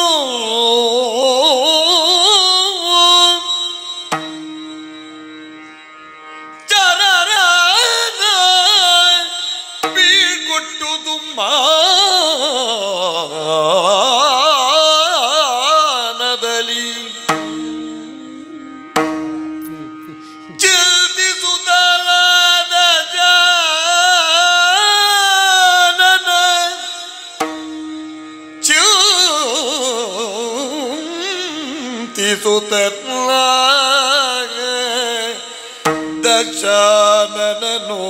ಚರರನ ಬೀಳ್ಕೊಟ್ಟು ತುಮ್ಮಾನದಲ್ಲಿ ಚಿಂತಿಸುತ್ತಲಾದ ಜಾನನ ಚಿಂತಿಸುತ್ತಲಾಗ ದಕ್ಷಾನನನು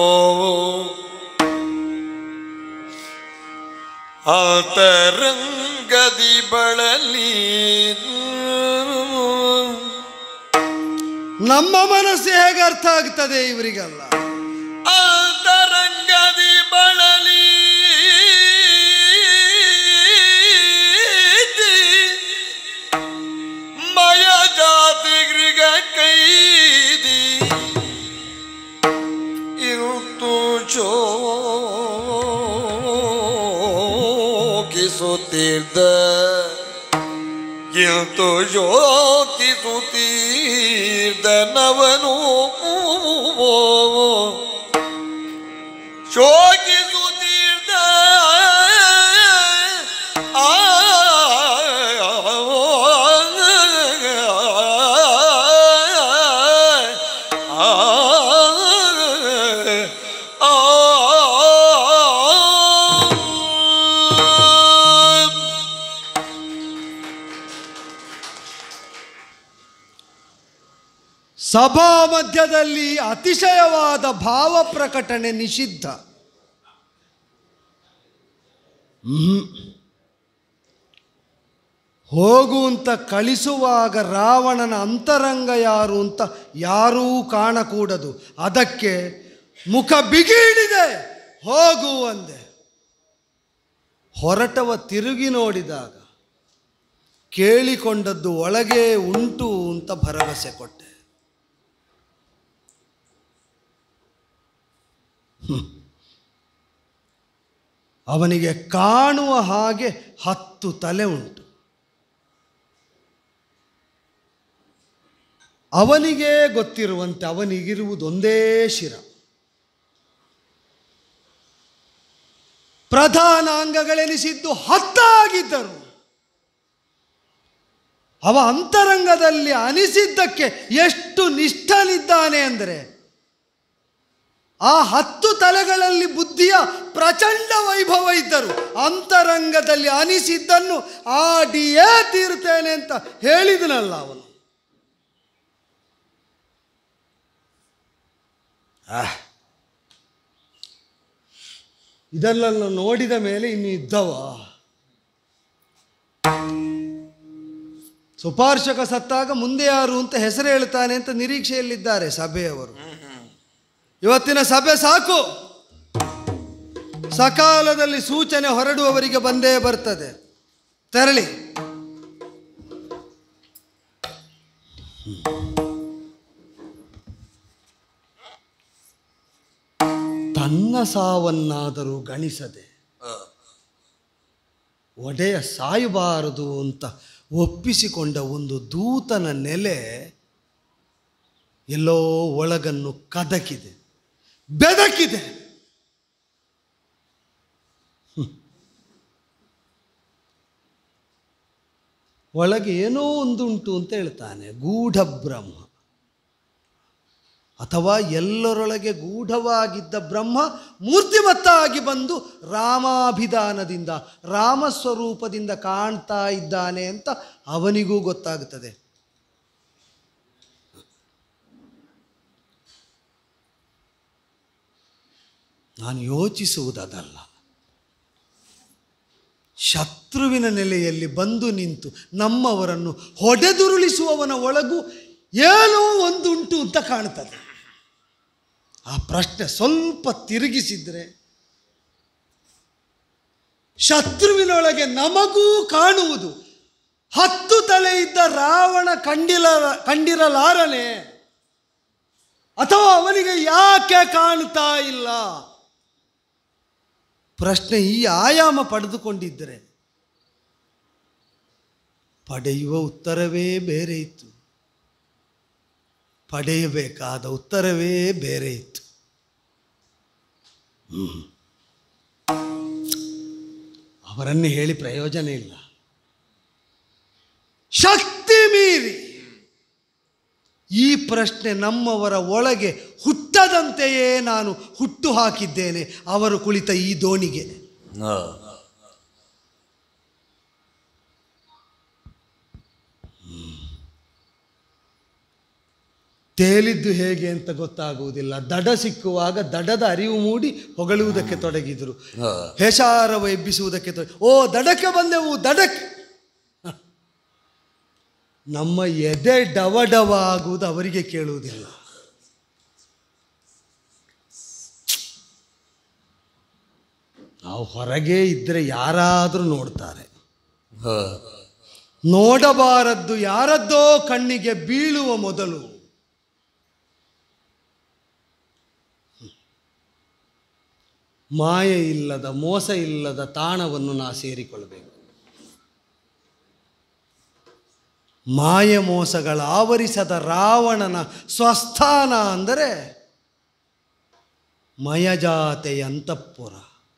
ಅಂತರಂಗದಿ ಬಳಲಿ ನಮ್ಮ ಮನಸ್ಸು ಹೇಗೆ ಅರ್ಥ ಆಗ್ತದೆ ಇವರಿಗೆಲ್ಲ ಅಂತರಂಗದಿ ಬಳಲಿ ಮಯ ಜಾತಿಗ್ರಿಗ ಕೈದಿ ಇರುತ್ತು ಶೋಕಿಸುತ್ತಿದ್ದ ಇರುತ್ತು ಶೋಕಿಸುತ್ತೀರ್ದ ನವನು ಶೋಕಿಸುತ್ತೀರ್ದ ಆ ಸಭಾ ಮಧ್ಯದಲ್ಲಿ ಅತಿಶಯವಾದ ಭಾವ ಪ್ರಕಟಣೆ ನಿಷಿದ್ಧ ಹ್ಮ್. ಹೋಗು ಅಂತ ಕಳಿಸುವಾಗ ರಾವಣನ ಅಂತರಂಗ ಯಾರು ಅಂತ ಯಾರೂ ಕಾಣಕೂಡದು ಅದಕ್ಕೆ ಮುಖ ಬಿಗಿಡಿದೆ ಹೋಗು ಅಂದೆ ಹೊರಟವ ತಿರುಗಿ ನೋಡಿದಾಗ ಕೇಳಿಕೊಂಡದ್ದು ಒಳಗೆ ಉಂಟು ಅಂತ ಭರವಸೆ ಕೊಟ್ಟೆ ಹ್ಮ್. ಅವನಿಗೆ ಕಾಣುವ ಹಾಗೆ ಹತ್ತು ತಲೆ ಉಂಟು ಅವನಿಗೇ ಗೊತ್ತಿರುವಂತೆ ಅವನಿಗಿರುವುದೊಂದೇ ಶಿರ ಪ್ರಧಾನ ಅಂಗಗಳೆನಿಸಿದ್ದು ಹತ್ತಾಗಿದ್ದರು ಅವ ಅಂತರಂಗದಲ್ಲಿ ಅನಿಸಿದ್ದಕ್ಕೆ ಎಷ್ಟು ನಿಷ್ಠನಿದ್ದಾನೆ ಅಂದರೆ ಆ ಹತ್ತು ತಲೆಗಳಲ್ಲಿ ಬುದ್ಧಿಯ ಪ್ರಚಂಡ ವೈಭವ ಇದ್ದರು ಅಂತರಂಗದಲ್ಲಿ ಅನಿಸಿದ್ದನ್ನು ಆಡಿಯೇ ತೀರುತ್ತೇನೆ ಅಂತ ಹೇಳಿದನಲ್ಲ ಅವನು ಆಹ್. ಇದೆಲ್ಲ ನೋಡಿದ ಮೇಲೆ ಇನ್ನು ಇದ್ದವ ಸುಪಾರ್ಶಕ ಸತ್ತಾಗ ಮುಂದೆ ಯಾರು ಅಂತ ಹೆಸರು ಹೇಳ್ತಾನೆ ಅಂತ ನಿರೀಕ್ಷೆಯಲ್ಲಿದ್ದಾರೆ ಸಭೆಯವರು ಇವತ್ತಿನ ಸಭೆ ಸಾಕು ಸಕಾಲದಲ್ಲಿ ಸೂಚನೆ ಹೊರಡುವವರಿಗೆ ಬಂದೇ ಬರ್ತದೆ ತೆರಳಿ ತನ್ನ ಸಾವನ್ನಾದರೂ ಗಣಿಸದೆ ಒಡೆಯ ಸಾಯಬಾರದು ಅಂತ ಒಪ್ಪಿಸಿಕೊಂಡ ಒಂದು ದೂತನ ನೆಲೆ ಎಲ್ಲೋ ಒಳಗನ್ನು ಕದಕಿದೆ ಬೆದಕಿದೆ ಹ್ಮ್. ಒಳಗೆ ಏನೋ ಒಂದುಂಟು ಅಂತ ಹೇಳ್ತಾನೆ ಗೂಢ ಬ್ರಹ್ಮ ಅಥವಾ ಎಲ್ಲರೊಳಗೆ ಗೂಢವಾಗಿದ್ದ ಬ್ರಹ್ಮ ಮೂರ್ತಿಮತ್ತಾಗಿ ಬಂದು ರಾಮಾಭಿಧಾನದಿಂದ ರಾಮಸ್ವರೂಪದಿಂದ ಕಾಣ್ತಾ ಇದ್ದಾನೆ ಅಂತ ಅವನಿಗೂ ಗೊತ್ತಾಗುತ್ತದೆ ನಾನು ಯೋಚಿಸುವುದಲ್ಲ ಶತ್ರುವಿನ ನೆಲೆಯಲ್ಲಿ ಬಂದು ನಿಂತು ನಮ್ಮವರನ್ನು ಹೊಡೆದುರುಳಿಸುವವನ ಒಳಗೂ ಏನೋ ಒಂದುಂಟು ಅಂತ ಕಾಣ್ತದೆ ಆ ಪ್ರಶ್ನೆ ಸ್ವಲ್ಪ ತಿರುಗಿಸಿದ್ರೆ ಶತ್ರುವಿನೊಳಗೆ ನಮಗೂ ಕಾಣುವುದು ಹತ್ತು ತಲೆ ಇದ್ದ ರಾವಣ ಕಂಡಿಲ ಕಂಡಿರಲಾರನೆ ಅಥವಾ ಅವನಿಗೆ ಯಾಕೆ ಕಾಣ್ತಾ ಇಲ್ಲ ಪ್ರಶ್ನೆ ಈ ಆಯಾಮ ಪಡೆದುಕೊಂಡಿದ್ದರೆ ಪಡೆಯುವ ಉತ್ತರವೇ ಬೇರೆ ಇತ್ತು ಪಡೆಯಬೇಕಾದ ಉತ್ತರವೇ ಬೇರೆ ಇತ್ತು ಹ್ಮ್. ಅವರನ್ನು ಹೇಳಿ ಪ್ರಯೋಜನ ಇಲ್ಲ ಶಕ್ತಿ ಮೀರಿ ಈ ಪ್ರಶ್ನೆ ನಮ್ಮವರ ಒಳಗೆ ಹುಟ್ಟದಂತೆಯೇ ನಾನು ಹುಟ್ಟು ಹಾಕಿದ್ದೇನೆ ಅವರು ಕುಳಿತ ಈ ದೋಣಿಗೆ ಹಾ. ತೇಲಿದ್ದು ಹೇಗೆ ಅಂತ ಗೊತ್ತಾಗುವುದಿಲ್ಲ ದಡ ಸಿಕ್ಕುವಾಗ ದಡದ ಅರಿವು ಮೂಡಿ ಹೊಗಳುವುದಕ್ಕೆ ತೊಡಗಿದರು ಹಾ. ಹೇಷಾರವ ಎಬ್ಬಿಸುವುದಕ್ಕೆ ತೊಡಗಿ ಓ ದಡಕ್ಕೆ ಬಂದೆವು ದಡಕ್ಕೆ ಹ. ನಮ್ಮ ಎದೆ ಡವ ಡವ ಆಗುವುದು ಅವರಿಗೆ ಕೇಳುವುದಿಲ್ಲ ನಾವು ಹೊರಗೆ ಇದ್ದರೆ ಯಾರಾದರೂ ನೋಡ್ತಾರೆ ಹಾ. ನೋಡಬಾರದ್ದು ಯಾರದ್ದೋ ಕಣ್ಣಿಗೆ ಬೀಳುವ ಮೊದಲು ಮಾಯೆ ಇಲ್ಲದ ಮೋಸ ಇಲ್ಲದ ತಾಣವನ್ನು ನಾ ಸೇರಿಕೊಳ್ಳಬೇಕು ಮಾಯ ಮೋಸಗಳ ಆವರಿಸದ ರಾವಣನ ಸ್ವಸ್ಥಾನ ಅಂದರೆ ಮಯಜಾತೆಯ ಅಂತಃಪುರ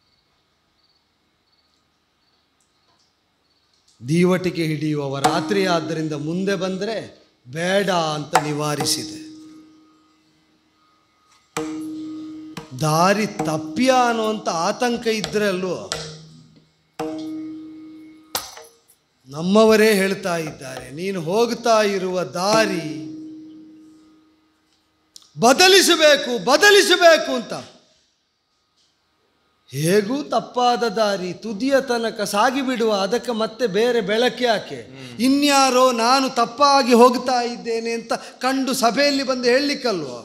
ದೀವಟಿಗೆ ಹಿಡಿಯುವವ ರಾತ್ರಿ ಆದ್ದರಿಂದ ಮುಂದೆ ಬಂದರೆ ಬೇಡ ಅಂತ ನಿವಾರಿಸಿದೆ ದಾರಿ ತಪ್ಪಿಯ ಅನ್ನುವಂಥ ಆತಂಕ ಇದ್ರೆ ಅಲ್ವೋ ನಮ್ಮವರೇ ಹೇಳ್ತಾ ಇದ್ದಾರೆ ನೀನು ಹೋಗ್ತಾ ಇರುವ ದಾರಿ ಬದಲಿಸಬೇಕು ಬದಲಿಸಬೇಕು ಅಂತ ಹೇಗೂ ತಪ್ಪಾದ ದಾರಿ ತುದಿಯ ತನಕ ಸಾಗಿಬಿಡುವ ಅದಕ್ಕೆ ಮತ್ತೆ ಬೇರೆ ಬೆಳಕೆ ಯಾಕೆ ಇನ್ಯಾರೋ ನಾನು ತಪ್ಪಾಗಿ ಹೋಗ್ತಾ ಇದ್ದೇನೆ ಅಂತ ಕಂಡು ಸಭೆಯಲ್ಲಿ ಬಂದು ಹೇಳಲಿಕ್ಕಲ್ವೋ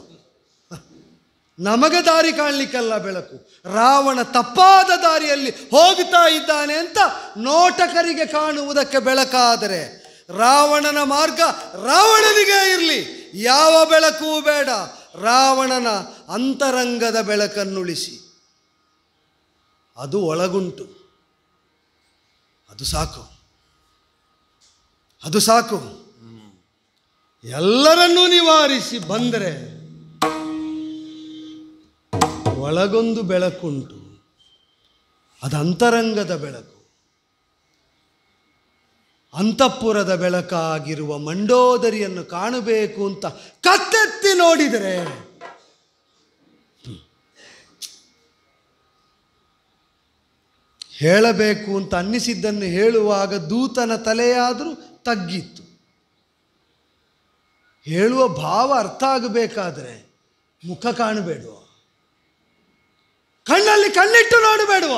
ನಮಗೆ ದಾರಿ ಕಾಣಲಿಕ್ಕಲ್ಲ ಬೆಳಕು ರಾವಣ ತಪ್ಪಾದ ದಾರಿಯಲ್ಲಿ ಹೋಗ್ತಾ ಇದ್ದಾನೆ ಅಂತ ನೋಟಕರಿಗೆ ಕಾಣುವುದಕ್ಕೆ ಬೆಳಕಾದರೆ ರಾವಣನ ಮಾರ್ಗ ರಾವಣನಿಗೆ ಇರಲಿ ಯಾವ ಬೆಳಕೂ ಬೇಡ ರಾವಣನ ಅಂತರಂಗದ ಬೆಳಕನ್ನುಳಿಸಿ ಅದು ಒಳಗುಂಟು ಅದು ಸಾಕು ಅದು ಸಾಕು ಎಲ್ಲರನ್ನೂ ನಿವಾರಿಸಿ ಬಂದರೆ ಒಳಗೊಂದು ಬೆಳಕುಂಟು ಅದು ಅಂತರಂಗದ ಬೆಳಕು ಅಂತಃಪುರದ ಬೆಳಕಾಗಿರುವ ಮಂಡೋದರಿಯನ್ನು ಕಾಣಬೇಕು ಅಂತ ಕತ್ತೆತ್ತಿ ನೋಡಿದರೆ ಹೇಳಬೇಕು ಅಂತ ಅನ್ನಿಸಿದ್ದನ್ನು ಹೇಳುವಾಗ ದೂತನ ತಲೆಯಾದರೂ ತಗ್ಗಿತ್ತು ಹೇಳುವ ಭಾವ ಅರ್ಥ ಆಗಬೇಕಾದ್ರೆ ಮುಖ ಕಾಣಬೇಡುವ ಕಣ್ಣಲ್ಲಿ ಕಣ್ಣಿಟ್ಟು ನೋಡಬೇಡುವ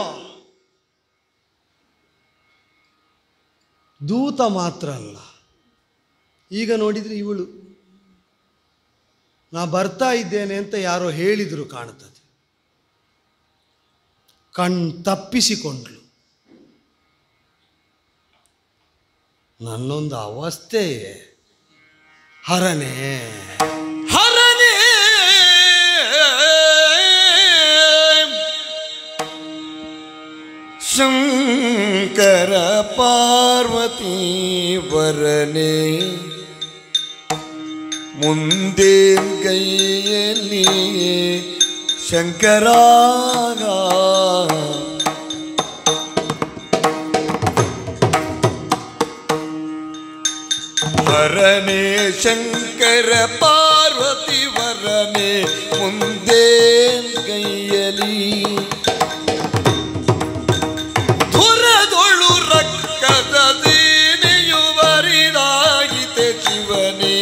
ದೂತ ಮಾತ್ರ ಅಲ್ಲ ಈಗ ನೋಡಿದರೆ ಇವಳು ನಾ ಬರ್ತಾ ಇದ್ದೇನೆ ಅಂತ ಯಾರೋ ಹೇಳಿದರು ಕಾಣ್ತದೆ ಕಣ್ ತಪ್ಪಿಸಿಕೊಂಡ್ಳು ನನ್ನೊಂದು ಅವಸ್ಥೆಯೇ ಹರನೇ ಹರನೇ ಶಂಕರ ಪಾರ್ವತಿ ವರನೆ ಮುಂದೆ ಕೈಯಲ್ಲಿ ಶಂಕರಾಗ ಹರನೇ ಶಂಕರ ಪಾರ್ವತಿ ವರನೆ ಮುಂದೆ ಕೈಯಲಿ ಧುರದೊಳು ರಕ್ಕದ ದೀನೆಯು ಬರಿದಾಗಿತೆ ಶಿವನೇ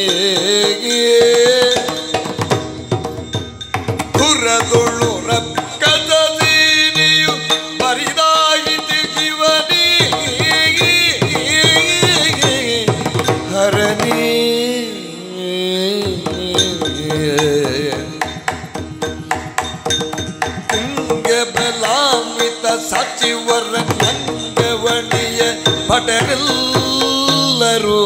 ಧುರದೊಳು ರಕ್ಕದ ದೀನೆಯು ಬರಿದಾಗಿತೆ ಶಿವನೇ ಹರನೇ ತುಂಗಬಲಾಮಿತ ಸಚಿವರ ನಂಗವಣಿಯ ಪಟರೆಲ್ಲರೂ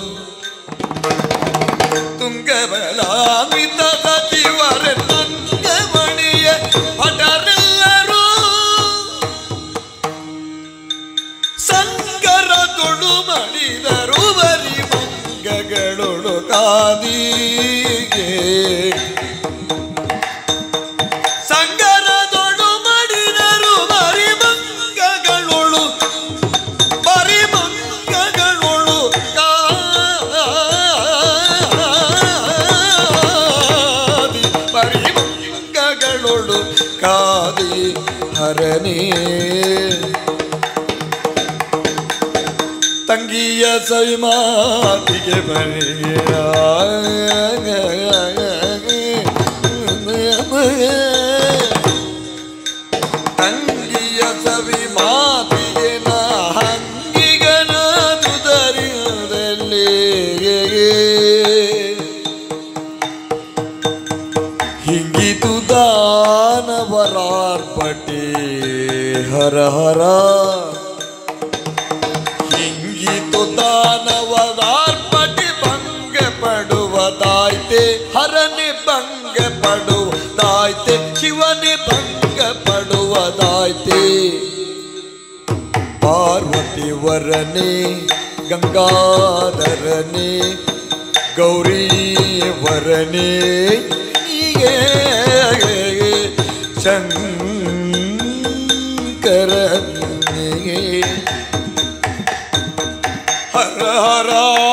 ತುಂಗಬಲಾಮಿತ ಸಚಿವರ ನಂಗವಣಿಯ ಪಟರೆಲ್ಲರೂ ಸಂಗರ ತೊಡು ಮಾಡಿದರು ಸಂಗರದೊಳು ಮಾಡಿದರು ಮರಿಮಂಗಗಳೊಳು ಮರಿಮಂಗಗಳೊಳು ಕಾದಿ ಮರಿಮಂಗಗಳೊಳು ಕಾದಿ ಹರನೇ ತಂಗಿಯ ಸವಿಮಾತಿಗೆ ತಂಗಿಯ ಸವಿ ಮಾತಿಗೆ ನಾ ಹಂಗಿಗನಾದು ದರಿಯದಲ್ಲಿ ಹಿಂಗಿತು ದಾನವರಾರ್ಪಟಿ ಹರ ಹರ ಹಿಂಗಿತು ದಾನವರಾರ್ಪಟಿ ಭಂಗ ಪಡುವುದಾಯ್ತೆ ಹರನೆ ಭಂಗ ಪಡುವುದಾಯ್ತೆ ಶಿವನೇ ಭಂಗ ಪಡುವುದಾಯ್ತೆ ಪಾರ್ವತಿ ವರನೆ ಗಂಗಾಧರನೆ ಗೌರಿ ವರನೆ ಶಂಕರನಿಗೆ ಹರ ಹರ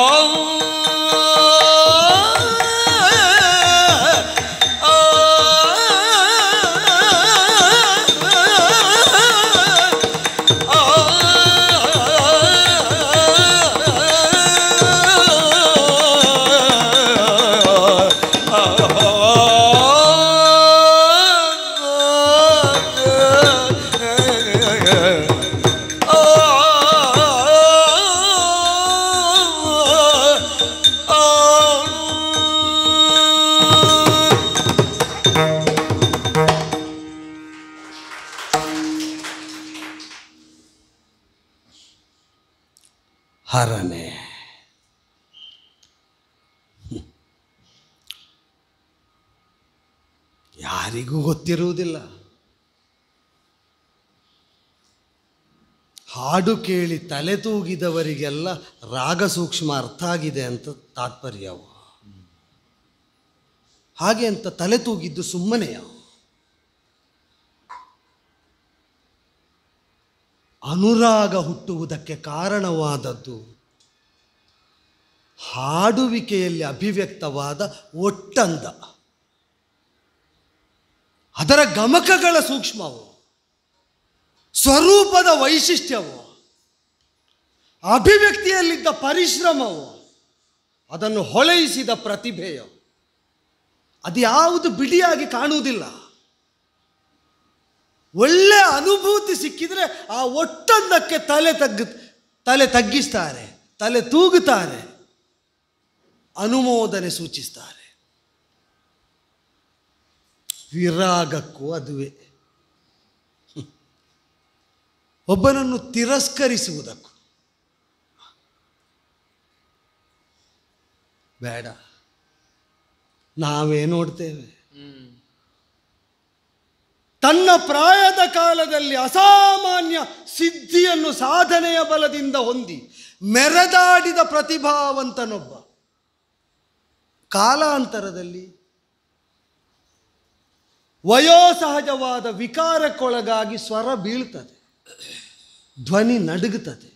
ಹರನೆ ಯಾರಿಗೂ ಗೊತ್ತಿರುವುದಿಲ್ಲ ಹಾಡು ಕೇಳಿ ತಲೆ ತೂಗಿದವರಿಗೆಲ್ಲ ರಾಗ ಸೂಕ್ಷ್ಮ ಅರ್ಥ ಆಗಿದೆ ಅಂತ ತಾತ್ಪರ್ಯವು ಹಾಗೆ ಅಂತ ತಲೆ ತೂಗಿದ್ದು ಸುಮ್ಮನೆಯ ಅನುರಾಗ ಹುಟ್ಟುವುದಕ್ಕೆ ಕಾರಣವಾದದ್ದು ಹಾಡುವಿಕೆಯಲ್ಲಿ ಅಭಿವ್ಯಕ್ತವಾದ ಒಟ್ಟಂದ ಅದರ ಗಮಕಗಳ ಸೂಕ್ಷ್ಮವು ಸ್ವರೂಪದ ವೈಶಿಷ್ಟ್ಯವು ಅಭಿವ್ಯಕ್ತಿಯಲ್ಲಿದ್ದ ಪರಿಶ್ರಮವು ಅದನ್ನು ಹೊಳೆಯಿಸಿದ ಪ್ರತಿಭೆಯು ಅದು ಯಾವುದು ಬಿಡಿಯಾಗಿ ಕಾಣುವುದಿಲ್ಲ ಒಳ್ಳೆ ಅನುಭೂತಿ ಸಿಕ್ಕಿದ್ರೆ ಆ ಒಟ್ಟೊಂದಕ್ಕೆ ತಲೆ ತಗ್ಗ ತಲೆ ತಗ್ಗಿಸ್ತಾರೆ ತಲೆ ತೂಗುತ್ತಾರೆ ಅನುಮೋದನೆ ಸೂಚಿಸ್ತಾರೆ ವಿರಾಗಕ್ಕೂ ಅದುವೇ ಹ್ಮ್. ಒಬ್ಬನನ್ನು ತಿರಸ್ಕರಿಸುವುದಕ್ಕೂ ಬೇಡ ನಾವೇ ನೋಡ್ತೇವೆ ತನ್ನ ಪ್ರಾಯದ ಕಾಲದಲ್ಲಿ ಅಸಾಮಾನ್ಯ ಸಿದ್ಧಿಯನ್ನು ಸಾಧನೆಯ ಬಲದಿಂದ ಹೊಂದಿ ಮೆರೆದಾಡಿದ ಪ್ರತಿಭಾವಂತನೊಬ್ಬ ಕಾಲಾಂತರದಲ್ಲಿ ವಯೋಸಹಜವಾದ ವಿಕಾರಕ್ಕೊಳಗಾಗಿ ಸ್ವರ ಬೀಳ್ತದೆ ಧ್ವನಿ ನಡುಗುತ್ತದೆ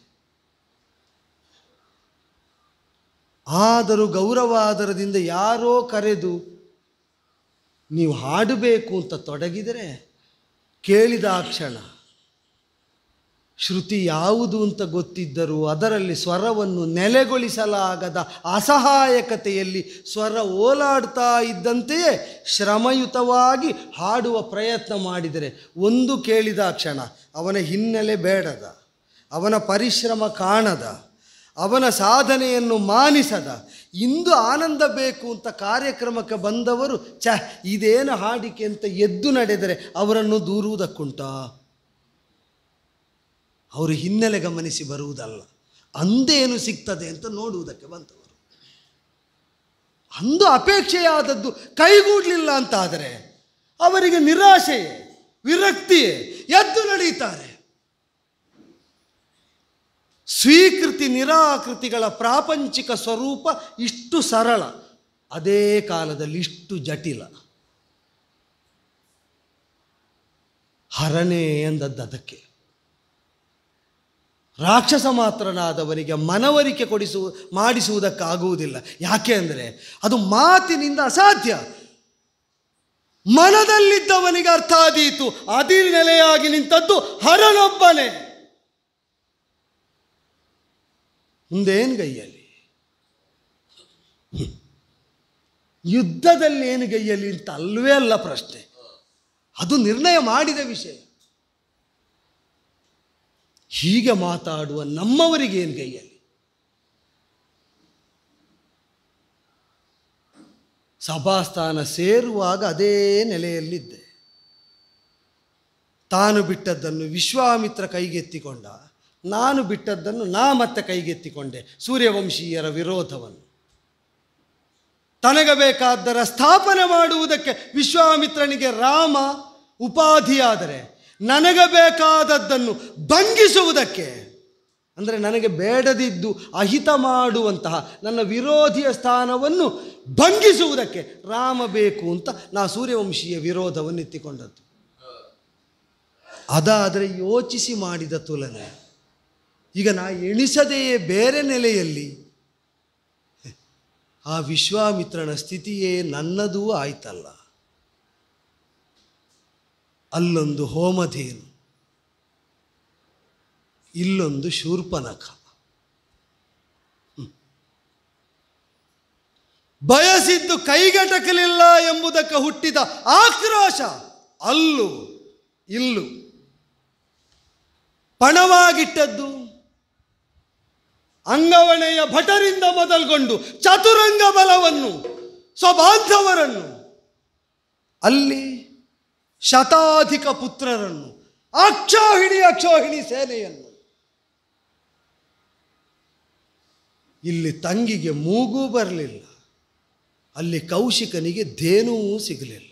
ಆದರೂ ಗೌರವಾದರದಿಂದ ಯಾರೋ ಕರೆದು ನೀವು ಹಾಡಬೇಕು ಅಂತ ತೊಡಗಿದರೆ ಕೇಳಿದ ಆ ಕ್ಷಣ ಶ್ರುತಿ ಯಾವುದು ಅಂತ ಗೊತ್ತಿದ್ದರೂ ಅದರಲ್ಲಿ ಸ್ವರವನ್ನು ನೆಲೆಗೊಳಿಸಲಾಗದ ಅಸಹಾಯಕತೆಯಲ್ಲಿ ಸ್ವರ ಓಲಾಡ್ತಾ ಇದ್ದಂತೆಯೇ ಶ್ರಮಯುತವಾಗಿ ಹಾಡುವ ಪ್ರಯತ್ನ ಮಾಡಿದರೆ ಒಂದು ಕೇಳಿದ ಆ ಕ್ಷಣ ಅವನ ಹಿನ್ನೆಲೆ ಬೇಡದ ಅವನ ಪರಿಶ್ರಮ ಕಾಣದ ಅವನ ಸಾಧನೆಯನ್ನು ಮಾನಿಸದ ಇಂದು ಆನಂದ ಬೇಕು ಅಂತ ಕಾರ್ಯಕ್ರಮಕ್ಕೆ ಬಂದವರು ಛ ಇದೇನು ಹಾಡಿಕೆ ಅಂತ ಎದ್ದು ನಡೆದರೆ ಅವರನ್ನು ದೂರುವುದಕ್ಕುಂಟಾ ಅವರು ಹಿನ್ನೆಲೆ ಗಮನಿಸಿ ಬರುವುದಲ್ಲ ಅಂದೇನು ಸಿಗ್ತದೆ ಅಂತ ನೋಡುವುದಕ್ಕೆ ಬಂದವರು ಅಂದು ಅಪೇಕ್ಷೆಯಾದದ್ದು ಕೈಗೂಡಲಿಲ್ಲ ಅಂತಾದರೆ ಅವರಿಗೆ ನಿರಾಶೆಯೇ ವಿರಕ್ತಿಯೇ ಎದ್ದು ನಡೆಯುತ್ತಾರೆ ಸ್ವೀಕೃತಿ ನಿರಾಕೃತಿಗಳ ಪ್ರಾಪಂಚಿಕ ಸ್ವರೂಪ ಇಷ್ಟು ಸರಳ ಅದೇ ಕಾಲದಲ್ಲಿ ಇಷ್ಟು ಜಟಿಲ ಹರನೇ ಎಂದದ್ದು ಅದಕ್ಕೆ ರಾಕ್ಷಸ ಮಾತ್ರನಾದವನಿಗೆ ಮನವರಿಕೆ ಕೊಡಿಸು ಮಾಡಿಸುವುದಕ್ಕಾಗುವುದಿಲ್ಲ ಯಾಕೆ ಅಂದರೆ ಅದು ಮಾತಿನಿಂದ ಅಸಾಧ್ಯ ಮನದಲ್ಲಿದ್ದವನಿಗೆ ಅರ್ಥ ಆದೀತು ಅದಿ ನೆಲೆಯಾಗಿ ನಿಂತದ್ದು ಹರನೊಬ್ಬನೇ ಮುಂದೇನು ಗೈಯಲ್ಲಿ ಹ್ಮ್. ಯುದ್ಧದಲ್ಲಿ ಏನು ಗೈಯಲ್ಲಿ ಅಂತ ಅಲ್ವೇ ಅಲ್ಲ ಪ್ರಶ್ನೆ ಅದು ನಿರ್ಣಯ ಮಾಡಿದ ವಿಷಯ ಹೀಗೆ ಮಾತಾಡುವ ನಮ್ಮವರಿಗೇನು ಗೈಯಲ್ಲಿ ಸಭಾಸ್ಥಾನ ಸೇರುವಾಗ ಅದೇ ನೆಲೆಯಲ್ಲಿದ್ದೆ ತಾನು ಬಿಟ್ಟದ್ದನ್ನು ವಿಶ್ವಾಮಿತ್ರ ಕೈಗೆತ್ತಿಕೊಂಡ ನಾನು ಬಿಟ್ಟದ್ದನ್ನು ನಾ ಮತ್ತೆ ಕೈಗೆತ್ತಿಕೊಂಡೆ ಸೂರ್ಯವಂಶೀಯರ ವಿರೋಧವನ್ನು ತನಗೆ ಬೇಕಾದ್ದರ ಸ್ಥಾಪನೆ ಮಾಡುವುದಕ್ಕೆ ವಿಶ್ವಾಮಿತ್ರನಿಗೆ ರಾಮ ಉಪಾಧಿಯಾದರೆ ನನಗೆ ಬೇಕಾದದ್ದನ್ನು ಭಂಗಿಸುವುದಕ್ಕೆ ಅಂದರೆ ನನಗೆ ಬೇಡದಿದ್ದು ಅಹಿತ ಮಾಡುವಂತಹ ನನ್ನ ವಿರೋಧಿಯ ಸ್ಥಾನವನ್ನು ಭಂಗಿಸುವುದಕ್ಕೆ ರಾಮ ಬೇಕು ಅಂತ ನಾ ಸೂರ್ಯವಂಶೀಯ ವಿರೋಧವನ್ನು ಎತ್ತಿಕೊಂಡದ್ದು ಅದಾದರೆ ಯೋಚಿಸಿ ಮಾಡಿದ ತುಲನೆ ಈಗ ನಾ ಎಣಿಸದೆಯೇ ಬೇರೆ ನೆಲೆಯಲ್ಲಿ ಆ ವಿಶ್ವಾಮಿತ್ರನ ಸ್ಥಿತಿಯೇ ನನ್ನದೂ ಆಯ್ತಲ್ಲ ಅಲ್ಲೊಂದು ಹೋಮಧೇನು ಇಲ್ಲೊಂದು ಶೂರ್ಪನಖ ಹ್ಮ್. ಬಯಸಿದ್ದು ಕೈಗೆಟಕಲಿಲ್ಲ ಎಂಬುದಕ್ಕೆ ಹುಟ್ಟಿದ ಆಕ್ರೋಶ ಅಲ್ಲು ಇಲ್ಲು ಪಣವಾಗಿಟ್ಟದ್ದು ಅಂಗವಣೆಯ ಭಟರಿಂದ ಮೊದಲ್ಗೊಂಡು ಚತುರಂಗ ಬಲವನ್ನು ಸ್ವಬಾಂಧವರನ್ನು ಅಲ್ಲಿ ಶತಾಧಿಕ ಪುತ್ರರನ್ನು ಅಕ್ಷೋಹಿಣಿ ಅಕ್ಷೋಹಿಣಿ ಸೇನೆಯನ್ನು ಇಲ್ಲಿ ತಂಗಿಗೆ ಮೂಗೂ ಬರಲಿಲ್ಲ ಅಲ್ಲಿ ಕೌಶಿಕನಿಗೆ ಧೇನೂ ಸಿಗಲಿಲ್ಲ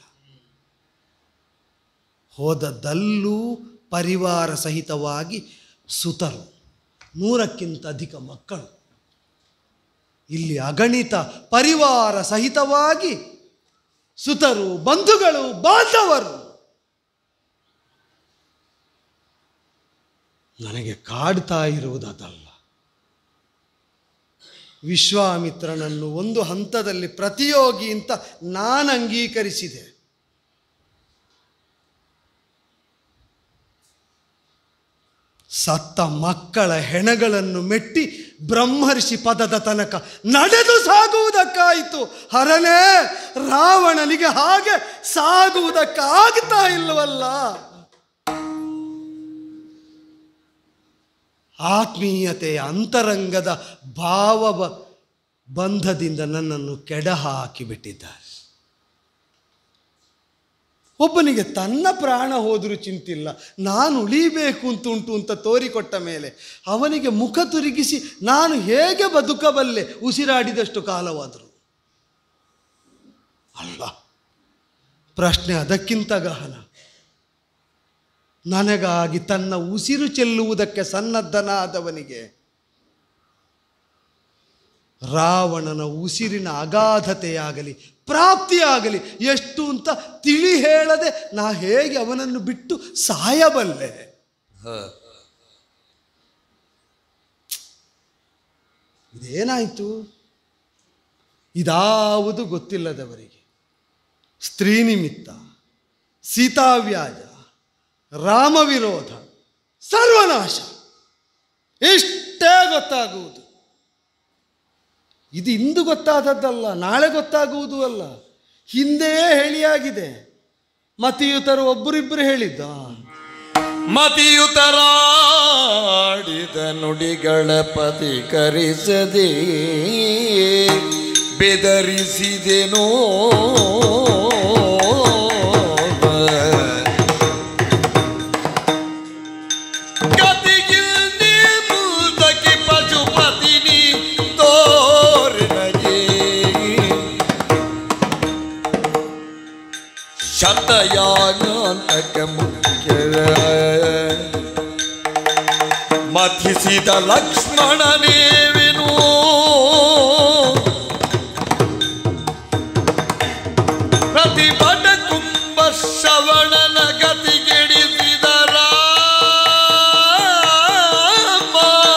ಹೋದದ್ದಲ್ಲೂ ಪರಿವಾರ ಸಹಿತವಾಗಿ ಸುತರು ನೂರಕ್ಕಿಂತ ಅಧಿಕ ಮಕ್ಕಳು ಇಲ್ಲಿ ಅಗಣಿತ ಪರಿವಾರ ಸಹಿತವಾಗಿ ಸುತರು ಬಂಧುಗಳು ಬಾಂಧವರು ನನಗೆ ಕಾಡ್ತಾ ಇರುವುದಲ್ಲ ವಿಶ್ವಾಮಿತ್ರನನ್ನು ಒಂದು ಹಂತದಲ್ಲಿ ಪ್ರತಿಯೋಗಿ ಅಂತ ನಾನು ಅಂಗೀಕರಿಸಿದೆ ಸತ್ತ ಮಕ್ಕಳ ಹೆಣಗಳನ್ನು ಮೆಟ್ಟಿ ಬ್ರಹ್ಮರ್ಷಿ ಪದದ ತನಕ ನಡೆದು ಸಾಗುವುದಕ್ಕಾಯಿತು ಹರನೇ ರಾವಣನಿಗೆ ಹಾಗೆ ಸಾಗುವುದಕ್ಕಾಗ್ತಾ ಇಲ್ಲವಲ್ಲ ಆತ್ಮೀಯತೆಯ ಅಂತರಂಗದ ಭಾವ ಬ- ಬಂಧದಿಂದ ನನ್ನನ್ನು ಕೆಡಹಾಕಿ ಬಿಟ್ಟಿದ್ದಾರೆ ಒಬ್ಬನಿಗೆ ತನ್ನ ಪ್ರಾಣ ಹೋದರೂ ಚಿಂತಿಲ್ಲ ನಾನು ಉಳಿಬೇಕು ಅಂತ ಉಂಟು ಅಂತ ತೋರಿಕೊಟ್ಟ ಮೇಲೆ ಅವನಿಗೆ ಮುಖ ತಿರುಗಿಸಿ ನಾನು ಹೇಗೆ ಬದುಕಬಲ್ಲೆ ಉಸಿರಾಡಿದಷ್ಟು ಕಾಲವಾದರೂ ಅಲ್ಲ ಪ್ರಶ್ನೆ ಅದಕ್ಕಿಂತ ಗಹನ ನನಗಾಗಿ ತನ್ನ ಉಸಿರು ಚೆಲ್ಲುವುದಕ್ಕೆ ಸನ್ನದ್ಧನಾದವನಿಗೆ ರಾವಣನ ಉಸಿರಿನ ಅಗಾಧತೆಯಾಗಲಿ ಪ್ರಾಪ್ತಿಯಾಗಲಿ ಎಷ್ಟು ಅಂತ ತಿಳಿ ಹೇಳದೆ ನಾ ಹೇಗೆ ಅವನನ್ನು ಬಿಟ್ಟು ಸಾಯಬಲ್ಲೆ ಇದೇನಾಯಿತು ಇದಾವುದು ಗೊತ್ತಿಲ್ಲದವರಿಗೆ ಸ್ತ್ರೀ ನಿಮಿತ್ತ ಸೀತಾವ್ಯಾಜ ರಾಮ ವಿರೋಧ ಸರ್ವನಾಶ ಇಷ್ಟೇ ಗೊತ್ತಾಗುವುದು ಇದು ಇಂದು ಗೊತ್ತಾದದ್ದಲ್ಲ ನಾಳೆ ಗೊತ್ತಾಗುವುದು ಅಲ್ಲ ಹಿಂದೆಯೇ ಹೇಳಿಯಾಗಿದೆ ಮತಿಯುತರು ಒಬ್ಬರಿಬ್ಬರು ಹೇಳಿದ್ದ ಮತಿಯುತರಾಡಿದ ನುಡಿಗಳ ಪತಿಕರಿಸದೆ ಬೆದರಿಸಿದೆನೋ ಗತಿಗಿಲ್ದೆ ಮುಲ್ದಕ್ಕೆ ಪಶುಪತಿನಿ ತೋರಿನಗೆ ಶತಯಾಗಂತಕ ಮುಖ್ಯ ಮಥಿ ಕೆಡಿಸಿದ ಲಕ್ಷ್ಮಣನೇವೆನು ಪ್ರತಿಭಟ ಕುಂಭ ಶ್ರವಣನ ಗತಿ ಕೆಡಿಸಿದ ರಾಮ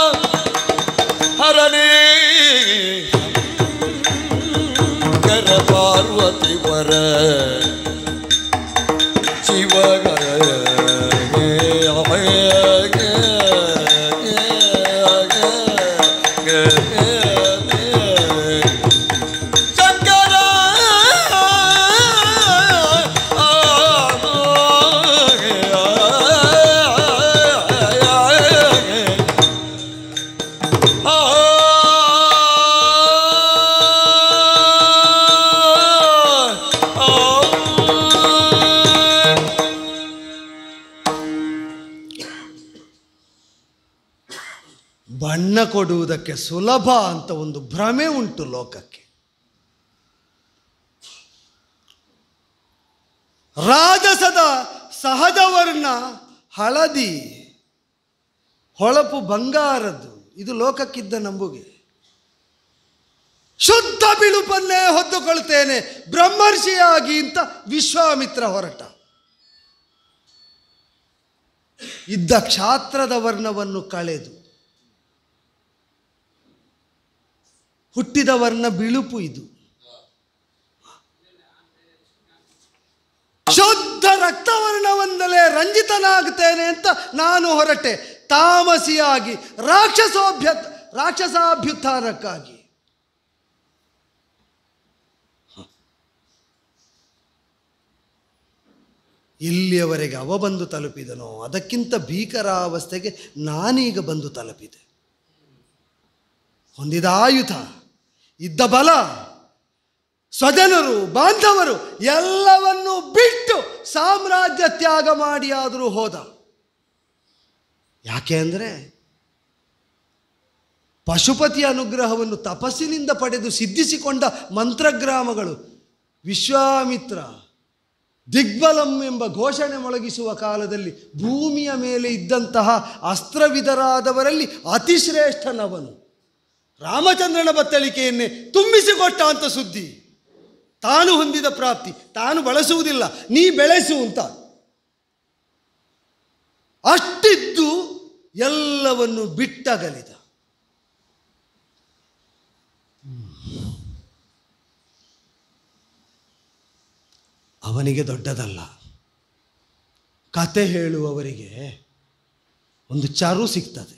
ಹರನೇ ಕರ ಪಾರ್ವತಿ ವರ ಶಿವಗ ಶಂಕರ ಬಣ್ಣ ಕೊಡುವುದಕ್ಕೆ ಸುಲಭ ಅಂತ ಒಂದು ಭ್ರಮೆ ಉಂಟು ಲೋಕಕ್ಕೆ ರಾಜಸದ ಸಹಜ ವರ್ಣ ಹಳದಿ ಹೊಳಪು ಬಂಗಾರದ್ದು ಇದು ಲೋಕಕ್ಕಿದ್ದ ನಂಬುಗೆ ಶುದ್ಧ ಬಿಳುಪನ್ನೇ ಹೊತ್ತುಕೊಳ್ತೇನೆ ಬ್ರಹ್ಮರ್ಷಿಯಾಗಿ ಅಂತ ವಿಶ್ವಾಮಿತ್ರ ಹೊರಟ ಇದ್ದ ಕ್ಷಾತ್ರದ ವರ್ಣವನ್ನು ಕಳೆದು ಹುಟ್ಟಿದ ವರ್ಣ ಬಿಳುಪು ಇದು ಶುದ್ಧ ರಕ್ತವರ್ಣವೊಂದಲೇ ರಂಜಿತನಾಗ್ತೇನೆ ಅಂತ ನಾನು ಹೊರಟೆ ತಾಮಸಿಯಾಗಿ ರಾಕ್ಷಸೋಭ್ಯ ರಾಕ್ಷಸಾಭ್ಯುತ್ಥಾನಕ್ಕಾಗಿ ಇಲ್ಲಿಯವರೆಗೆ ಅವ ಬಂದು ತಲುಪಿದನೋ ಅದಕ್ಕಿಂತ ಭೀಕರಾವಸ್ಥೆಗೆ ನಾನೀಗ ಬಂದು ತಲುಪಿದೆ ಹೊಂದಿದ ಆಯುಧ ಇದ್ದ ಬಲ ಸ್ವಜನರು ಬಾಂಧವರು ಎಲ್ಲವನ್ನೂ ಬಿಟ್ಟು ಸಾಮ್ರಾಜ್ಯ ತ್ಯಾಗ ಮಾಡಿ ಆದರೂ ಹೋದ ಯಾಕೆ ಅಂದರೆ ಪಶುಪತಿಯ ಅನುಗ್ರಹವನ್ನು ತಪಸ್ಸಿನಿಂದ ಪಡೆದು ಸಿದ್ಧಿಸಿಕೊಂಡ ಮಂತ್ರಗ್ರಾಮಗಳು ವಿಶ್ವಾಮಿತ್ರ ದಿಗ್ಬಲಂ ಎಂಬ ಘೋಷಣೆ ಮೊಳಗಿಸುವ ಕಾಲದಲ್ಲಿ ಭೂಮಿಯ ಮೇಲೆ ಇದ್ದಂತಹ ಅಸ್ತ್ರವಿಧರಾದವರಲ್ಲಿ ಅತಿಶ್ರೇಷ್ಠನವನು ರಾಮಚಂದ್ರನ ಬತ್ತಳಿಕೆಯನ್ನೇ ತುಂಬಿಸಿಕೊಟ್ಟ ಅಂತ ಸುದ್ದಿ ತಾನು ಹೊಂದಿದ ಪ್ರಾಪ್ತಿ ತಾನು ಬಳಸುವುದಿಲ್ಲ ನೀ ಬೆಳೆಸು ಅಂತ ಅಷ್ಟಿದ್ದು ಎಲ್ಲವನ್ನು ಬಿಟ್ಟಗಲಿದ ಅವನಿಗೆ ದೊಡ್ಡದಲ್ಲ ಕತೆ ಹೇಳುವವರಿಗೆ ಒಂದು ಚರು ಸಿಗ್ತದೆ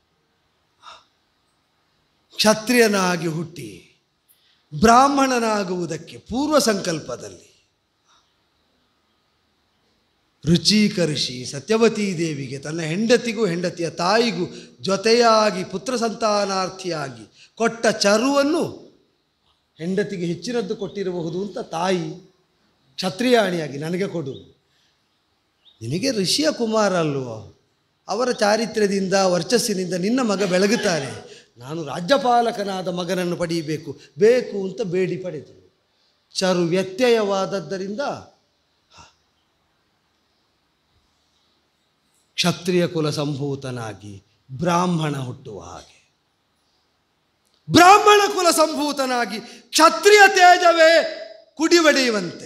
ಕ್ಷತ್ರಿಯನಾಗಿ ಹುಟ್ಟಿ ಬ್ರಾಹ್ಮಣನಾಗುವುದಕ್ಕೆ ಪೂರ್ವ ಸಂಕಲ್ಪದಲ್ಲಿ ರುಚೀಕರಿಸಿ ಸತ್ಯವತೀ ದೇವಿಗೆ ತನ್ನ ಹೆಂಡತಿಗೂ ಹೆಂಡತಿಯ ತಾಯಿಗೂ ಜೊತೆಯಾಗಿ ಪುತ್ರ ಸಂತಾನಾರ್ಥಿಯಾಗಿ ಕೊಟ್ಟ ಚರುವನ್ನು ಹೆಂಡತಿಗೆ ಹೆಚ್ಚಿನದ್ದು ಕೊಟ್ಟಿರಬಹುದು ಅಂತ ತಾಯಿ ಕ್ಷತ್ರಿಯಾಣಿಯಾಗಿ ನನಗೆ ಕೊಡು ನಿನಗೆ ಋಷಿಯ ಕುಮಾರ ಅಲ್ವೋ ಅವರ ಚಾರಿತ್ರ್ಯದಿಂದ ವರ್ಚಸ್ಸಿನಿಂದ ನಿನ್ನ ಮಗ ಬೆಳಗುತ್ತಾನೆ ನಾನು ರಾಜ್ಯಪಾಲಕನಾದ ಮಗನನ್ನು ಪಡೆಯಬೇಕು ಬೇಕು ಅಂತ ಬೇಡಿ ಪಡೆದರು ಚರು ವ್ಯತ್ಯಯವಾದದ್ದರಿಂದ ಕ್ಷತ್ರಿಯ ಕುಲ ಸಂಭೂತನಾಗಿ ಬ್ರಾಹ್ಮಣ ಹುಟ್ಟುವ ಹಾಗೆ ಬ್ರಾಹ್ಮಣ ಕುಲ ಸಂಭೂತನಾಗಿ ಕ್ಷತ್ರಿಯ ತೇಜವೇ ಕುಡಿವಡೆಯುವಂತೆ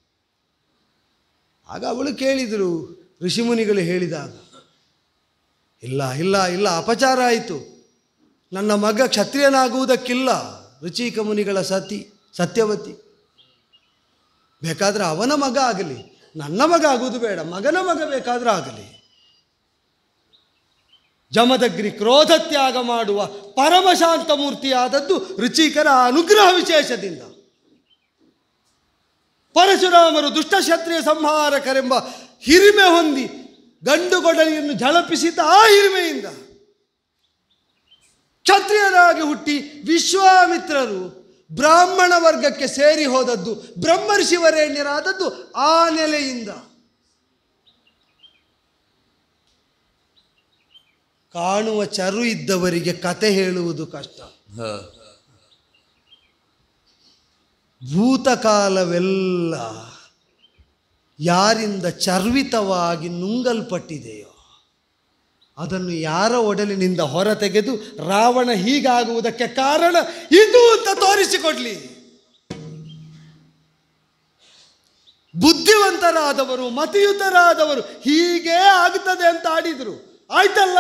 ಆಗ ಅವಳು ಕೇಳಿದರು ಋಷಿಮುನಿಗಳು ಹೇಳಿದಾಗ ಇಲ್ಲ ಇಲ್ಲ ಇಲ್ಲ ಅಪಚಾರ ಆಯಿತು ನನ್ನ ಮಗ ಕ್ಷತ್ರಿಯನಾಗುವುದಕ್ಕಿಲ್ಲ ರುಚಿಕ ಮುನಿಗಳ ಸತಿ ಸತ್ಯವತಿ ಬೇಕಾದರೆ ಅವನ ಮಗ ಆಗಲಿ ನನ್ನ ಮಗ ಆಗುವುದು ಬೇಡ ಮಗನ ಮಗ ಬೇಕಾದ್ರೆ ಆಗಲಿ ಜಮದಗ್ನಿ ಕ್ರೋಧ ತ್ಯಾಗ ಮಾಡುವ ಪರಮಶಾಂತ ಮೂರ್ತಿಯಾದದ್ದು ರುಚಿಕರ ಅನುಗ್ರಹ ವಿಶೇಷದಿಂದ ಪರಶುರಾಮರು ದುಷ್ಟಕ್ಷತ್ರಿಯ ಸಂಹಾರಕರೆಂಬ ಹಿರಿಮೆ ಹೊಂದಿ ಗಂಡು ಗೊಡಲಿಯನ್ನು ಝಳಪಿಸಿದ್ದ ಆ ಹಿರಿಮೆಯಿಂದ ಕ್ಷತ್ರಿಯರಾಗಿ ಹುಟ್ಟಿ ವಿಶ್ವಾಮಿತ್ರರು ಬ್ರಾಹ್ಮಣ ವರ್ಗಕ್ಕೆ ಸೇರಿ ಹೋದದ್ದು ಬ್ರಹ್ಮರ್ಷಿವರೇಣ್ಯರಾದದ್ದು ಆ ನೆಲೆಯಿಂದ ಕಾಣುವ ಚರು ಇದ್ದವರಿಗೆ ಕತೆ ಹೇಳುವುದು ಕಷ್ಟ ಹ. ಭೂತಕಾಲವೆಲ್ಲ ಯಾರಿಂದ ಚರ್ವಿತವಾಗಿ ನುಂಗಲ್ಪಟ್ಟಿದೆಯೋ ಅದನ್ನು ಯಾರ ಒಡಲಿನಿಂದ ಹೊರ ತೆಗೆದು ರಾವಣ ಹೀಗಾಗುವುದಕ್ಕೆ ಕಾರಣ ಇದು ಅಂತ ತೋರಿಸಿಕೊಡ್ಲಿ ಬುದ್ಧಿವಂತರಾದವರು ಮತಿಯುತರಾದವರು ಹೀಗೇ ಆಗ್ತದೆ ಅಂತ ಆಡಿದ್ರು ಆಯ್ತಲ್ಲ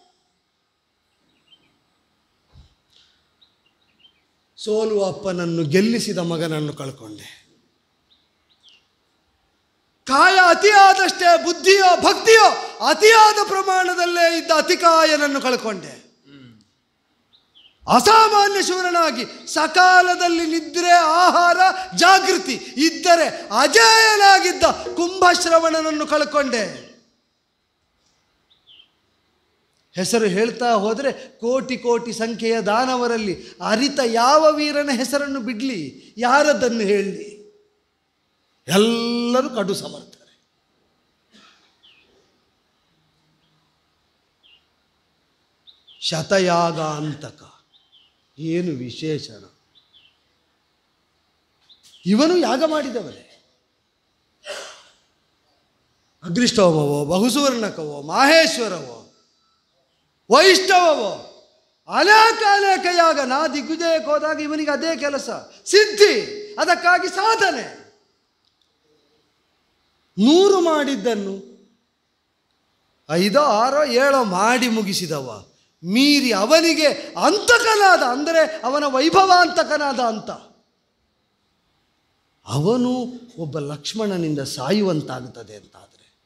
ಸೋಲುವ ಅಪ್ಪನನ್ನು ಗೆಲ್ಲಿಸಿದ ಮಗನನ್ನು ಕಳ್ಕೊಂಡೆ ಕಾಯ ಅತಿಯಾದಷ್ಟೇ ಬುದ್ಧಿಯೋ ಭಕ್ತಿಯೋ ಅತಿಯಾದ ಪ್ರಮಾಣದಲ್ಲೇ ಇದ್ದ ಅತಿಕಾಯನನ್ನು ಕಳ್ಕೊಂಡೆ ಅಸಾಮಾನ್ಯ ಶೂರನಾಗಿ ಸಕಾಲದಲ್ಲಿ ನಿದ್ರೆ ಆಹಾರ ಜಾಗೃತಿ ಇದ್ದರೆ ಅಜೇಯನಾಗಿದ್ದ ಕುಂಭಶ್ರವಣನನ್ನು ಕಳ್ಕೊಂಡೆ ಹೆಸರು ಹೇಳ್ತಾ ಹೋದರೆ ಕೋಟಿ ಕೋಟಿ ಸಂಖ್ಯೆಯ ದಾನವರಲ್ಲಿ ಅರಿತ ಯಾವ ವೀರನ ಹೆಸರನ್ನು ಬಿಡಲಿ ಯಾರದನ್ನು ಹೇಳಲಿ ಎಲ್ಲರೂ ಕಡು ಸಮರ್ಥರೆ ಶತಯಾಗ ಅಂತಕ ಏನು ವಿಶೇಷಣ ಇವನು ಯಾಗ ಮಾಡಿದವರೇ ಅಗ್ರಿಷ್ಟೋಮವೋ ಬಹುಸುವರ್ಣಕವೋ ಮಾಹೇಶ್ವರವೋ ವೈಷ್ಣವವೋ ಅನೇಕ ಅನೇಕ ಯಾಗ ನಾ ದಿಗ್ವಿಜಯಕ್ಕೆ ಹೋದಾಗ ಇವನಿಗೆ ಅದೇ ಕೆಲಸ ಸಿದ್ಧಿ ಅದಕ್ಕಾಗಿ ಸಾಧನೆ ನೂರು ಮಾಡಿದ್ದನ್ನು ಐದೋ ಆರೋ ಏಳೋ ಮಾಡಿ ಮುಗಿಸಿದವ ಮೀರಿ ಅವನಿಗೆ ಅಂತಕನಾದ ಅಂದರೆ ಅವನ ವೈಭವ ಅಂತಕನಾದ ಅಂತ ಅವನು ಒಬ್ಬ ಲಕ್ಷ್ಮಣನಿಂದ ಸಾಯುವಂತಾಗುತ್ತದೆ ಅಂತಾದರೆ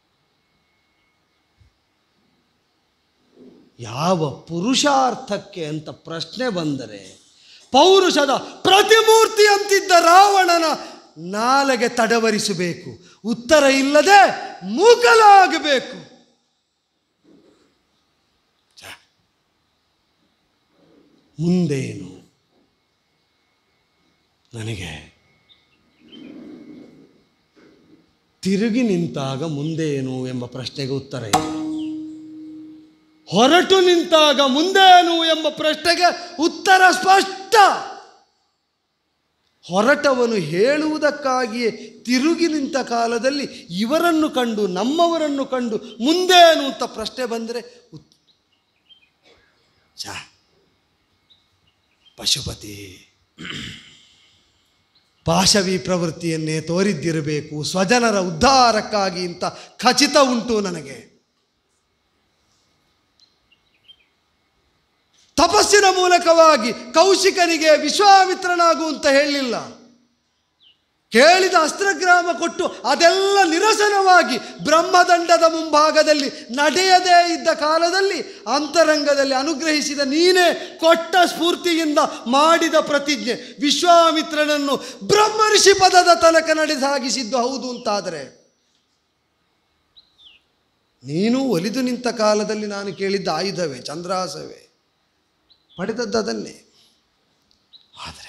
ಯಾವ ಪುರುಷಾರ್ಥಕ್ಕೆ ಅಂತ ಪ್ರಶ್ನೆ ಬಂದರೆ ಪೌರುಷದ ಪ್ರತಿಮೂರ್ತಿ ಅಂತಿದ್ದ ರಾವಣನ ನಾಲೆಗೆ ತಡವರಿಸಬೇಕು ಉತ್ತರ ಇಲ್ಲದೆ ಮೂಕಲಾಗಬೇಕು ಛ. ಮುಂದೇನು ನನಗೆ ತಿರುಗಿ ನಿಂತಾಗ ಮುಂದೇನು ಎಂಬ ಪ್ರಶ್ನೆಗೆ ಉತ್ತರ ಇದೆ ಹೊರಟು ನಿಂತಾಗ ಮುಂದೇನು ಎಂಬ ಪ್ರಶ್ನೆಗೆ ಉತ್ತರ ಸ್ಪಷ್ಟ ಹೊರಟವನು ಹೇಳುವುದಕ್ಕಾಗಿಯೇ ತಿರುಗಿ ನಿಂತ ಕಾಲದಲ್ಲಿ ಇವರನ್ನು ಕಂಡು ನಮ್ಮವರನ್ನು ಕಂಡು ಮುಂದೇನು ಅಂತ ಪ್ರಶ್ನೆ ಬಂದರೆ ಉತ್ ಛ ಪಶುಪತಿ ಪಾಶವಿ ಪ್ರವೃತ್ತಿಯನ್ನೇ ತೋರಿದ್ದಿರಬೇಕು ಸ್ವಜನರ ಉದ್ಧಾರಕ್ಕಾಗಿ ಅಂತ ಖಚಿತ ಉಂಟು ನನಗೆ ತಪಸ್ಸಿನ ಮೂಲಕವಾಗಿ ಕೌಶಿಕನಿಗೆ ವಿಶ್ವಾಮಿತ್ರನಾಗು ಅಂತ ಹೇಳಲಿಲ್ಲ ಕೇಳಿದ ಅಸ್ತ್ರಗ್ರಾಮ ಕೊಟ್ಟು ಅದೆಲ್ಲ ನಿರಸನವಾಗಿ ಬ್ರಹ್ಮದಂಡದ ಮುಂಭಾಗದಲ್ಲಿ ನಡೆಯದೇ ಇದ್ದ ಕಾಲದಲ್ಲಿ ಅಂತರಂಗದಲ್ಲಿ ಅನುಗ್ರಹಿಸಿದ ನೀನೇ ಕೊಟ್ಟ ಸ್ಫೂರ್ತಿಯಿಂದ ಮಾಡಿದ ಪ್ರತಿಜ್ಞೆ ವಿಶ್ವಾಮಿತ್ರನನ್ನು ಬ್ರಹ್ಮರ್ಷಿ ಪದದ ತನಕ ನಡೆಸಾಗಿಸಿದ್ದು ಹೌದು ಅಂತಾದರೆ ನೀನು ಒಲಿದು ನಿಂತ ಕಾಲದಲ್ಲಿ ನಾನು ಕೇಳಿದ್ದ ಆಯುಧವೇ ಚಂದ್ರಾಸವೇ ಪಡೆದದ್ದು ಅದನ್ನೇ ಆದರೆ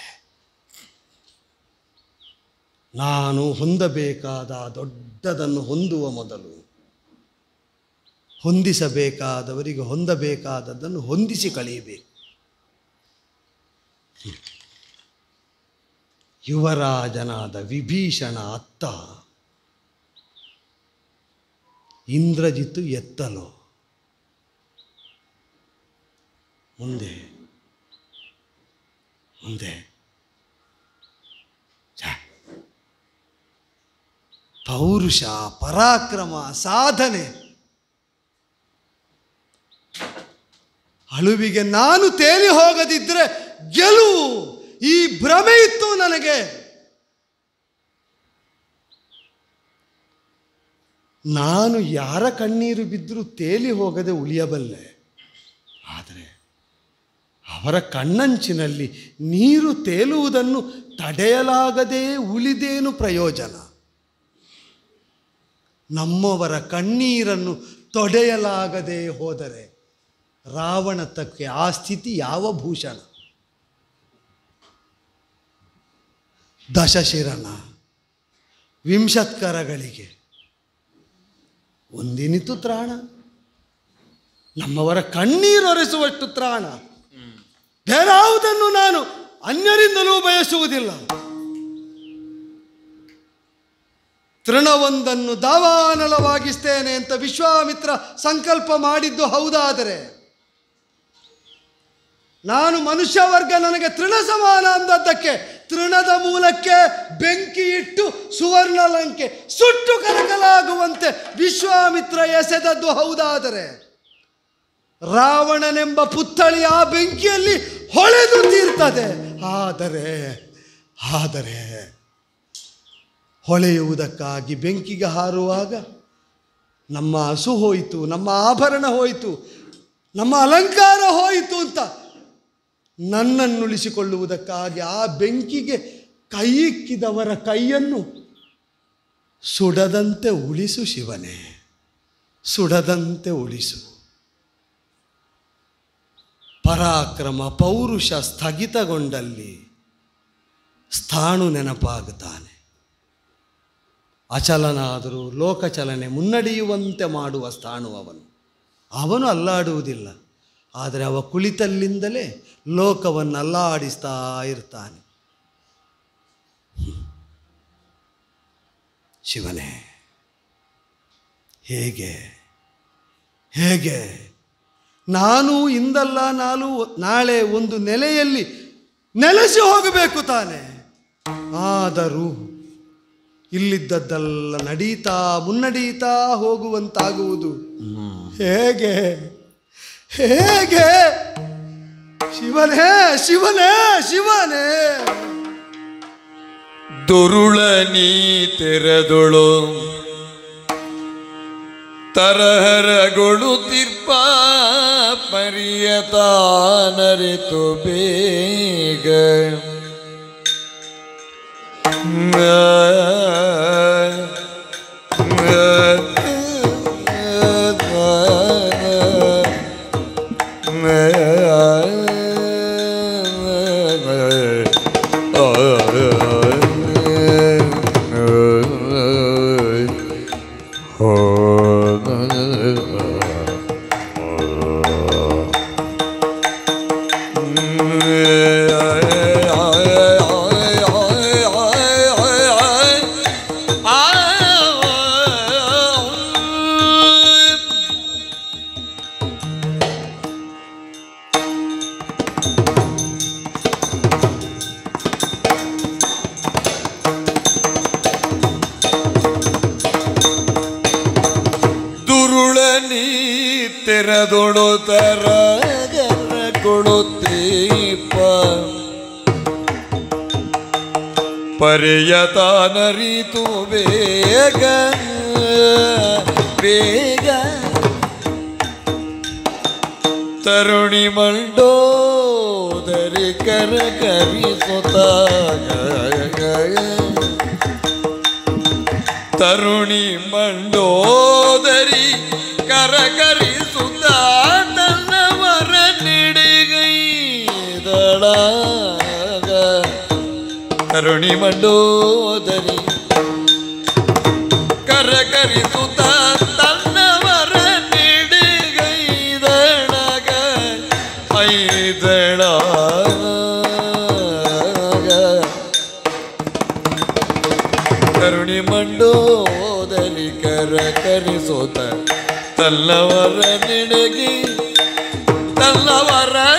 ನಾನು ಹೊಂದಬೇಕಾದ ದೊಡ್ಡದನ್ನು ಹೊಂದುವ ಮೊದಲು ಹೊಂದಿಸಬೇಕಾದವರಿಗೆ ಹೊಂದಬೇಕಾದದ್ದನ್ನು ಹೊಂದಿಸಿ ಕಳೆಯಬೇಕು ಯುವರಾಜನಾದ ವಿಭೀಷಣ ಅತ್ತ ಇಂದ್ರಜಿತ್ತು ಎತ್ತಲು ಮುಂದೆ ಮುಂದೆ ಛ. ಪೌರುಷ ಪರಾಕ್ರಮ ಸಾಧನೆ ಅಳುವಿಗೆ ನಾನು ತೇಲಿ ಹೋಗದಿದ್ದರೆ ಗೆಲುವು ಈ ಭ್ರಮೆ ಇತ್ತು ನನಗೆ ನಾನು ಯಾರ ಕಣ್ಣೀರು ಬಿದ್ದರೂ ತೇಲಿ ಹೋಗದೆ ಉಳಿಯಬಲ್ಲೆ ಆದರೆ ಅವರ ಕಣ್ಣಂಚಿನಲ್ಲಿ ನೀರು ತೇಲುವುದನ್ನು ತಡೆಯಲಾಗದೇ ಉಳಿದೇನು ಪ್ರಯೋಜನ ನಮ್ಮವರ ಕಣ್ಣೀರನ್ನು ತೊಡೆಯಲಾಗದೆ ಹೋದರೆ ರಾವಣತಕ್ಕೆ ಆ ಸ್ಥಿತಿ ಯಾವ ಭೂಷಣ ದಶಶಿರನ ವಿಂಶತ್ಕರಗಳಿಗೆ ಒಂದಿನಿತು ತ್ರಾಣ ನಮ್ಮವರ ಕಣ್ಣೀರೊರೆಸುವಷ್ಟು ತ್ರಾಣ ಬೇರಾವುದನ್ನು ನಾನು ಅನ್ಯರಿಂದಲೂ ಬಯಸುವುದಿಲ್ಲ ತೃಣವೊಂದನ್ನು ದಾವಾನಲವಾಗಿಸ್ತೇನೆ ಅಂತ ವಿಶ್ವಾಮಿತ್ರ ಸಂಕಲ್ಪ ಮಾಡಿದ್ದು ಹೌದಾದರೆ ನಾನು ಮನುಷ್ಯ ವರ್ಗ ನನಗೆ ತೃಣ ಸಮಾನ ಅಂದದ್ದಕ್ಕೆ ತೃಣದ ಮೂಲಕ್ಕೆ ಬೆಂಕಿ ಇಟ್ಟು ಸುವರ್ಣ ಲಂಕೆ ಸುಟ್ಟು ಕರಕಲಾಗುವಂತೆ ವಿಶ್ವಾಮಿತ್ರ ಎಸೆದದ್ದು ಹೌದಾದರೆ ರಾವಣನೆಂಬ ಪುತ್ಥಳಿ ಆ ಬೆಂಕಿಯಲ್ಲಿ ಹೊಳೆದು ತೀರ್ತದೆ ಆದರೆ ಆದರೆ ಹೊಳೆಯುವುದಕ್ಕಾಗಿ ಬೆಂಕಿಗೆ ಹಾರುವಾಗ ನಮ್ಮ ಹಸು ಹೋಯಿತು ನಮ್ಮ ಆಭರಣ ಹೋಯಿತು ನಮ್ಮ ಅಲಂಕಾರ ಹೋಯಿತು ಅಂತ ನನ್ನನ್ನುಳಿಸಿಕೊಳ್ಳುವುದಕ್ಕಾಗಿ ಆ ಬೆಂಕಿಗೆ ಕೈ ಇಕ್ಕಿದವರ ಕೈಯನ್ನು ಸುಡದಂತೆ ಉಳಿಸು ಶಿವನೇ ಸುಡದಂತೆ ಉಳಿಸು ಪರಾಕ್ರಮ ಪೌರುಷ ಸ್ಥಗಿತಗೊಂಡಲ್ಲಿ ಸ್ಥಾಣು ನೆನಪಾಗುತ್ತಾನೆ ಅಚಲನಾದರೂ ಲೋಕಚಲನೆ ಮುನ್ನಡೆಯುವಂತೆ ಮಾಡುವ ಸ್ಥಾಣು ಅವನು ಅವನು ಅಲ್ಲಾಡುವುದಿಲ್ಲ ಆದರೆ ಅವ ಕುಳಿತಲ್ಲಿಂದಲೇ ಲೋಕವನ್ನು ಅಲ್ಲಾಡಿಸ್ತಾ ಇರ್ತಾನೆ ಹ್ಮ್. ಶಿವನೇ ಹೇಗೆ ಹೇಗೆ ನಾನು ಇಂದಲ್ಲ ನಾಳು ನಾಳೆ ಒಂದು ನೆಲೆಯಲ್ಲಿ ನೆಲೆಸಿ ಹೋಗಬೇಕು ತಾನೆ ಆದರೂ ಇಲ್ಲಿದ್ದದ್ದೆಲ್ಲ ನಡೀತಾ ಮುನ್ನಡೀತಾ ಹೋಗುವಂತಾಗುವುದು ಹೇಗೆ ಹೇಗೆ ಶಿವನೇ ಶಿವನೇ ಶಿವನೇ ದುರುಳ ನೀ ತೆರೆದೊಳು ತರಹರಗೊಳುತ್ತಿರ್ಪ ಪರಿಯತಾನರಿತು ಬೇಗ ದುರುಳ ನೀ ತೆರೆದೊಳು ತರಗರ ಕೊಡುತ್ತೀಪ ಪರ್ಯತಾನರಿತು ಬೇಗ ಬೇಗ ತರುಣಿ ಮಂಡೋದರಿ ಕರ ಕರಿಸುತ್ತ ತರುಣಿ ಮಂಡೋದರಿ ಕರಕರಿಸುತ್ತ ತನ್ನವರ ನಿಡಿಗೈದಳಾಗ ತರುಣಿ ಮಂಡೋದರಿ ಕರಕರಿಸುತ್ತ ತನ್ನವರ ನಿಡಿಗೈದಳಾಗ ಐದಳಾಗ ಕರುಣಿ ಮಂಡೋದರಿ ಕರ ಕರಿಸೋತ ತಲ್ಲವರ ನಿಡಗಿ ತಲ್ಲವರ